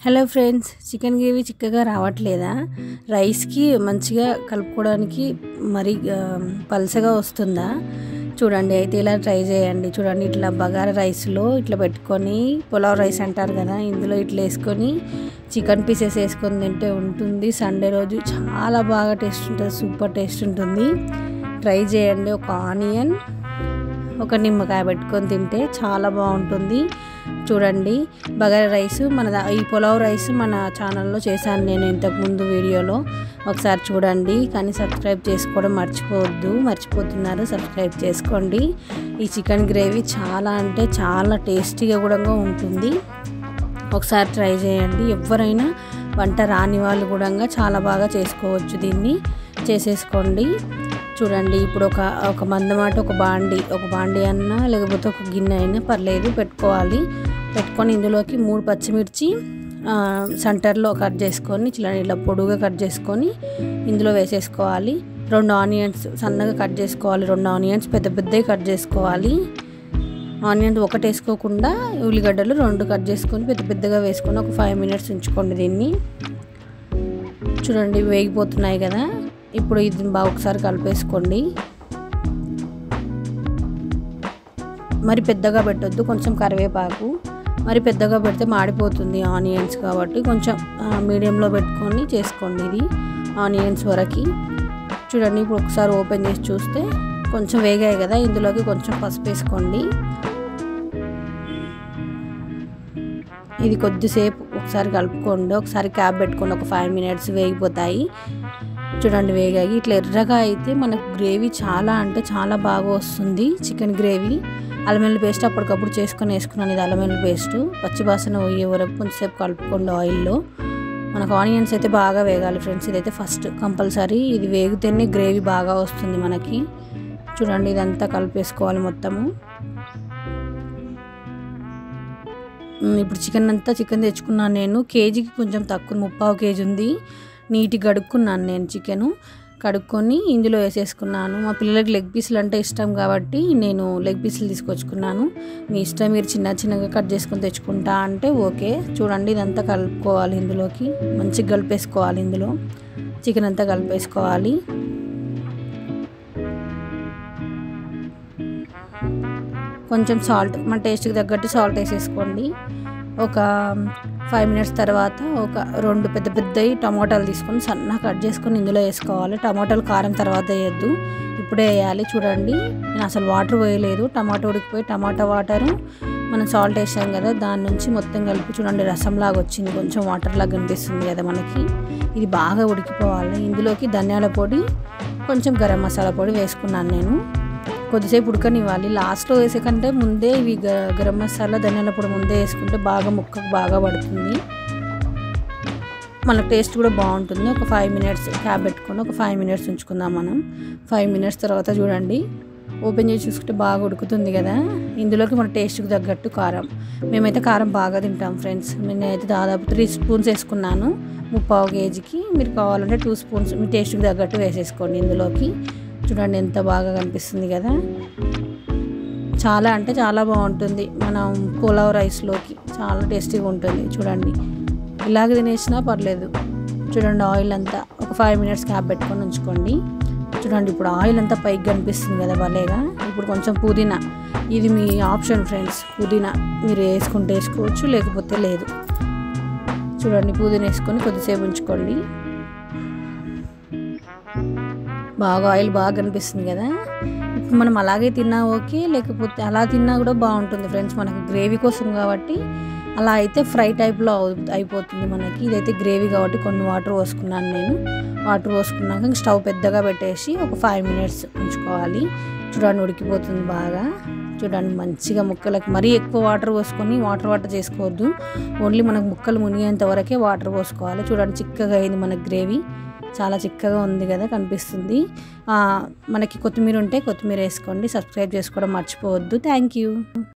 hello friends chicken gravy చిక్కగా రావట్లేదా రైస్కి మంచిగా కలుపుకోవడానికి మరి ఆ, పలసగా వస్తుందా చూడండి అయితే ఇలా ట్రై చేయండి చూడండి ఇట్లా బగారా రైస్లో ఇట్లా పెట్టుకొని పులావ్ రైస్ అంటారు కదా ఇందులో ఇట్లా వేసుకొని చికెన్ పీసెస్ వేసుకొని తింటే ఉంటుంది సండే రోజు చాలా బాగా టేస్ట్ ఉంటుంది సూపర్ టేస్ట్ ఉంటుంది ట్రై చేయండి ఒక ఆనియన్ ఒక నిమ్మకాయ పెట్టుకొని తింటే చాలా బాగుంటుంది చూడండి బగారా రైస్ మన దా- ఈ పులావ్ రైస్ మన ఛానల్లో చేశాను నేను ఇంతకుముందు వీడియోలో ఒకసారి చూడండి కానీ సబ్స్క్రైబ్ చేసుకోవడం మర్చిపోవద్దు మర్చిపోతున్నారు సబ్స్క్రైబ్ చేసుకోండి ఈ చికెన్ గ్రేవీ చాలా అంటే చాలా టేస్టీగా కూడా ఉంటుంది ఒకసారి ట్రై చేయండి ఎవరైనా వంట రాని వాళ్ళు కూడా చాలా బాగా చేసుకోవచ్చు దీన్ని చేసేసుకోండి చూడండి ఇప్పుడు ఒక ఒక మందమాట ఒక బాండి ఒక బాండి అన్నా లేకపోతే ఒక గిన్నె అయినా పర్లేదు పెట్టుకోవాలి పెట్టుకొని ఇందులోకి మూడు పచ్చిమిర్చి ఆ, సెంటర్లో కట్ చేసుకొని ఇలా ఇలా పొడుగా కట్ చేసుకొని ఇందులో వేసేసుకోవాలి రెండు ఆనియన్స్ సన్నగా కట్ చేసుకోవాలి రెండు ఆనియన్స్ పెద్ద పెద్దవి కట్ చేసుకోవాలి ఆనియన్స్ ఒకటి వేసుకోకుండా ఉల్లిగడ్డలు రెండు కట్ చేసుకొని పెద్ద పెద్దగా వేసుకొని ఒక ఫైవ్ మినిట్స్ ఉంచుకోండి దీన్ని చూడండి వేగిపోతున్నాయి కదా ఇప్పుడు ఇది బాగా ఒకసారి కలిపేసుకోండి మరి పెద్దగా పెట్టొద్దు కొంచెం కరివేపాకు మరి పెద్దగా పెడితే మాడిపోతుంది ఆనియన్స్ కాబట్టి కొంచెం మీడియంలో పెట్టుకొని చేసుకోండి ఇది ఆనియన్స్ వరకు చూడండి ఇప్పుడు ఒకసారి ఓపెన్ చేసి చూస్తే కొంచెం వేగాయి కదా ఇందులోకి కొంచెం పసుపు వేసుకోండి ఇది కొద్దిసేపు ఒకసారి కలుపుకోండి ఒకసారి క్యాప్ పెట్టుకోండి ఒక ఫైవ్ మినిట్స్ వేగిపోతాయి చూడండి వేగాయి ఇట్లా ఎర్రగా అయితే మనకు గ్రేవీ చాలా అంటే చాలా బాగా వస్తుంది చికెన్ గ్రేవీ అల్లం పేస్ట్ అప్పటికప్పుడు చేసుకొని వేసుకున్నాను ఇది అల్లం పేస్ట్ పచ్చి వాసన పోయే వరకు కొంచెంసేపు కలుపుకోండి ఆయిల్లో మనకు ఆనియన్స్ అయితే బాగా వేగాలి ఫ్రెండ్స్ ఇదైతే ఫస్ట్ కంపల్సరీ ఇది వేగితేనే గ్రేవీ బాగా వస్తుంది మనకి చూడండి ఇదంతా కలిపేసుకోవాలి మొత్తము మ్, ఇప్పుడు చికెన్ అంతా చికెన్ తెచ్చుకున్నాను నేను కేజీకి కొంచెం తక్కువ ముప్పావు కేజీ ఉంది నీట్గా కడుక్కున్నాను నేను చికెను కడుక్కొని ఇందులో వేసేసుకున్నాను మా పిల్లలకి లెగ్ పీసులు అంటే ఇష్టం కాబట్టి నేను లెగ్ పీసులు తీసుకొచ్చుకున్నాను మీ ఇష్టం మీరు చిన్న చిన్నగా కట్ చేసుకొని తెచ్చుకుంటా అంటే ఓకే చూడండి ఇదంతా కలుపుకోవాలి ఇందులోకి మంచిగా కలిపేసుకోవాలి ఇందులో చికెన్ అంతా కలిపేసుకోవాలి కొంచెం సాల్ట్ మన టేస్ట్కి తగ్గట్టు సాల్ట్ వేసేసుకోండి ఒక ఫైవ్ మినిట్స్ తర్వాత ఒక రెండు పెద్ద పెద్దవి టమాటాలు తీసుకొని సన్నగా కట్ చేసుకొని ఇందులో వేసుకోవాలి టమాటాలు కారం తర్వాత వేయద్దు ఇప్పుడే వేయాలి చూడండి నేను అసలు వాటర్ వేయలేదు టమాటా ఉడికిపోయి టమాటా వాటరు మనం సాల్ట్ వేసాం కదా దాని నుంచి మొత్తం కలిపి చూడండి రసంలాగా వచ్చింది కొంచెం వాటర్ లాగా కనిపిస్తుంది కదా మనకి ఇది బాగా ఉడికిపోవాలి ఇందులోకి ధనియాల పొడి కొంచెం గరం మసాలా పొడి వేసుకున్నాను నేను కొద్దిసేపు ఉడకనివ్వాలి లాస్ట్లో వేసే కంటే ముందే ఇవి గ- గరం మసాలా ధనియాల పొడి ముందే వేసుకుంటే బాగా ముక్కకు బాగా పడుతుంది మనకు టేస్ట్ కూడా బాగుంటుంది ఒక ఫైవ్ మినిట్స్ క్యాబ్ పెట్టుకొని ఒక ఫైవ్ మినిట్స్ ఉంచుకుందాం మనం ఫైవ్ మినిట్స్ తర్వాత చూడండి ఓపెన్ చేసి చూసుకుంటే బాగా ఉడుకుతుంది కదా ఇందులోకి మన టేస్ట్కి తగ్గట్టు కారం మేమైతే కారం బాగా తింటాం ఫ్రెండ్స్ నేనైతే దాదాపు త్రీ స్పూన్స్ వేసుకున్నాను ముప్పావు కేజీకి మీరు కావాలంటే టూ స్పూన్స్ మీ టేస్ట్కి తగ్గట్టు వేసేసుకోండి ఇందులోకి చూడండి ఎంత బాగా కనిపిస్తుంది కదా చాలా అంటే చాలా బాగుంటుంది మనం పులావ్ రైస్లోకి చాలా టేస్టీగా ఉంటుంది చూడండి ఇలాగ తినేసినా పర్లేదు చూడండి ఆయిల్ అంతా ఒక ఫైవ్ మినిట్స్ క్యాప్ పెట్టుకొని ఉంచుకోండి చూడండి ఇప్పుడు ఆయిల్ అంతా పైకి కనిపిస్తుంది కదా భలేగా ఇప్పుడు కొంచెం పుదీనా ఇది మీ ఆప్షన్ ఫ్రెండ్స్ పుదీనా మీరు వేసుకుంటే వేసుకోవచ్చు లేకపోతే లేదు చూడండి పుదీనా వేసుకొని కొద్దిసేపు ఉంచుకోండి బాగా ఆయిల్ బాగా కనిపిస్తుంది కదా ఇప్పుడు మనం అలాగే తిన్నా ఓకే లేకపోతే అలా తిన్నా కూడా బాగుంటుంది ఫ్రెండ్స్ మనకి గ్రేవీ కోసం కాబట్టి అలా అయితే ఫ్రై టైప్లో అవు- అయిపోతుంది మనకి ఇదైతే గ్రేవీ కాబట్టి కొన్ని వాటర్ పోసుకున్నాను నేను వాటర్ పోసుకున్నాక ఇంక స్టవ్ పెద్దగా పెట్టేసి ఒక ఫైవ్ మినిట్స్ ఉంచుకోవాలి చూడండి ఉడికిపోతుంది బాగా చూడండి మంచిగా ముక్కలకి మరీ ఎక్కువ వాటర్ పోసుకొని వాటర్ వాటర్ చేసుకోవద్దు ఓన్లీ మనకు ముక్కలు మునిగేంత వరకే వాటర్ పోసుకోవాలి చూడండి చిక్కగా అయింది మనకి గ్రేవీ చాలా చిక్కగా ఉంది కదా కనిపిస్తుంది ఆ, మనకి కొత్తిమీర ఉంటే కొత్తిమీర వేసుకోండి సబ్స్క్రైబ్ చేసుకోవడం మర్చిపోవద్దు థ్యాంక్ యూ